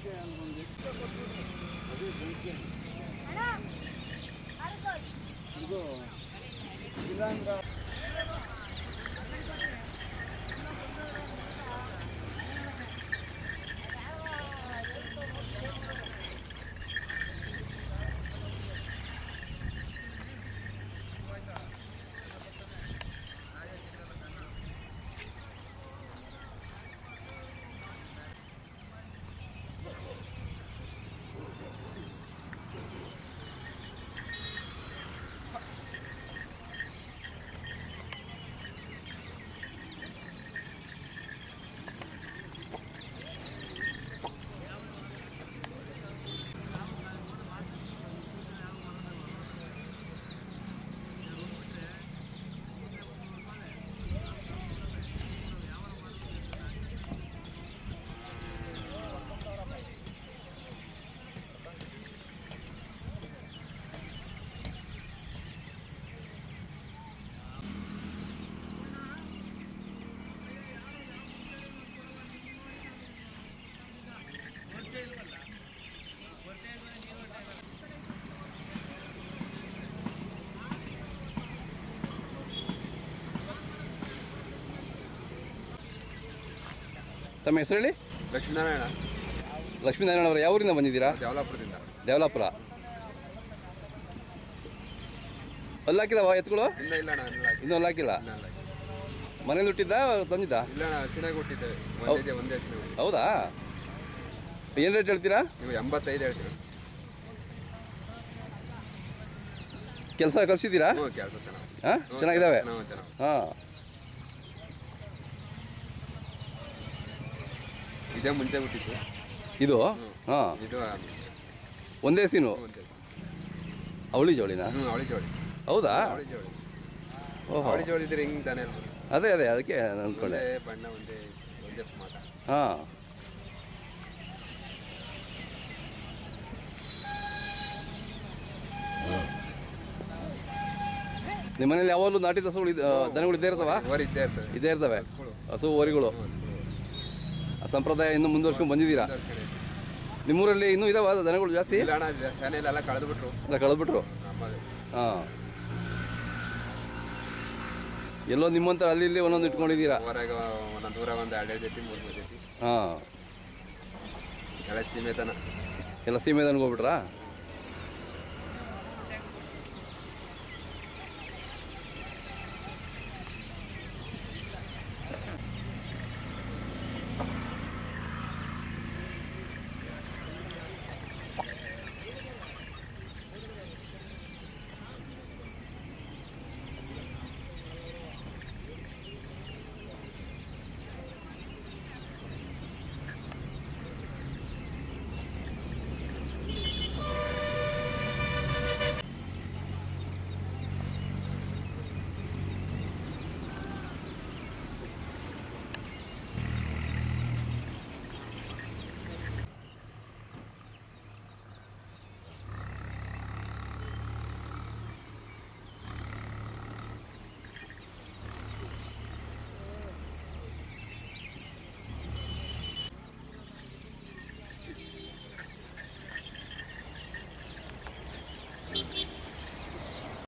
ತಮ್ಮ ಹೆಸರು ಹೇಳಿ ಲಕ್ಷ್ಮೀನಾರಾಯಣ ಲಕ್ಷ್ಮೀನಾರಾಯಣ ಅವರು ಯಾವ ಊರಿಂದ ಬಂದಿದ್ದೀರಾ ದೇವಲಾಪುರದಿಂದ ದೇವಲಾಪುರ ಅಲ್ಲಾಕಿಲ್ಲವ ಎತ್ತುಗಳು ಇಲ್ಲ ಇಲ್ಲ ಅಣ್ಣ ಇಲ್ಲ ಇನ್ನೂ ಅಲ್ಲಾಕಿಲ್ಲ ಇಲ್ಲ ಇಲ್ಲ ಮನೇಲಿ ಹುಟ್ಟಿದ್ದ ತಂದಿದ್ದ ಇಲ್ಲ ಅಣ್ಣ ಹಸಿನಾಗಿ ಹುಟ್ಟಿದ್ದೇವೆ ಒಂದೇ ಒಂದೇ ಹಸಿನಾಗಿ ಹೌದಾ ಏನು ರೇಟ್ ಹೇಳ್ತೀರಾ ನೀವು ಎಂಬತ್ತೈದು ಹೇಳ್ತೀವಿ ಕೆಲಸ ಕಳ್ಸಿದ್ದೀರಾ ಹ್ಞೂ ಕೆಲಸ ಚೆನ್ನಾಗಿ ಹಾಂ ಚೆನ್ನಾಗಿದ್ದಾವೆ ನಾವು ಚೆನ್ನಾಗಿ ಹಾಂ ಇದೇ ಮುಂಚೆ ಹುಟ್ಟಿತ್ತು ಇದು ಹಾಂ ಇದು ಒಂದೇ ಸೀನು ಒಂದೇ ಅವಳಿ ಜೋಳಿನಾ ಹ್ಞೂ ಅವಳಿ ಜೋಳಿ ಹೌದಾ ಅವಳಿ ಜೋಳಿ ಓಹೋ ಅವಳಿ ಜೋಳಿ ಇದ್ರೆ ಹಿಂಗೆ ತಾನೇ ಇರ್ಬೋದು. ಅದೇ ಅದೇ ಅದಕ್ಕೆ ಅಂದ್ಕೊಂಡೆ ಒಂದೇ ಬಣ್ಣ ಒಂದೇ ಒಂದೇ ಮಾತ ಹಾಂ ನಿಮ್ಮ ಮನೇಲಿ ಯಾವಾಗಲೂ ನಾಟಿ ದಸಗಳು ಇದ್- ಆ, ದನಗಳು ಇದ್ದೇ ಇರ್ತವ ಓವರ್ ಇದ್ದೇ ಇರ್ತದೆ ಇದ್ದೇ ಇರ್ತವೆ ಹಸುಗಳು. ಹಸು ಓರಿಗಳು ಹ್ಞೂ, ಹಸುಗಳು. ಆ ಸಂಪ್ರದಾಯ ಇನ್ನೂ ಮುಂದುವರ್ಸ್ಕೊಂಡು ಬಂದಿದ್ದೀರಾ ಒಂದೊಂದ್ ಕಡೆ. ನಿಮ್ಮೂರಲ್ಲಿ ಇನ್ನೂ ಇದಾವ ದನಗಳು ಜಾಸ್ತಿ ಇಲ್ಲ ಅಣ್ಣ ಶಾನೆಲೆಲ್ಲ ಕಳೆದು ಬಿಟ್ರು ಎಲ್ಲ ಕಳೆದ್ಬಿಟ್ರು ನಮ್ಮದು ಹಾಂ ಎಲ್ಲೋ ನಿಮ್ಮಂತ ಅಲ್ಲಿ ಇಲ್ಲಿ ಒಂದೊಂದು ಇಟ್ಕೊಂಡಿದ್ದೀರಾ ಊರಾಗ ಒಂದೊಂದು ಊರಾಗ ಒಂದು ಎರಡೆರಡು ಜೊತೆ ಮೂರು ಮೂರು ಜೊತೆ ಹಾಂ ಎಲ್ಲ ಸೀಮೆತನ ಎಲ್ಲ ಸೀಮೆ ದನಗೆ ಹೋಗ್ಬಿಟ್ರಾ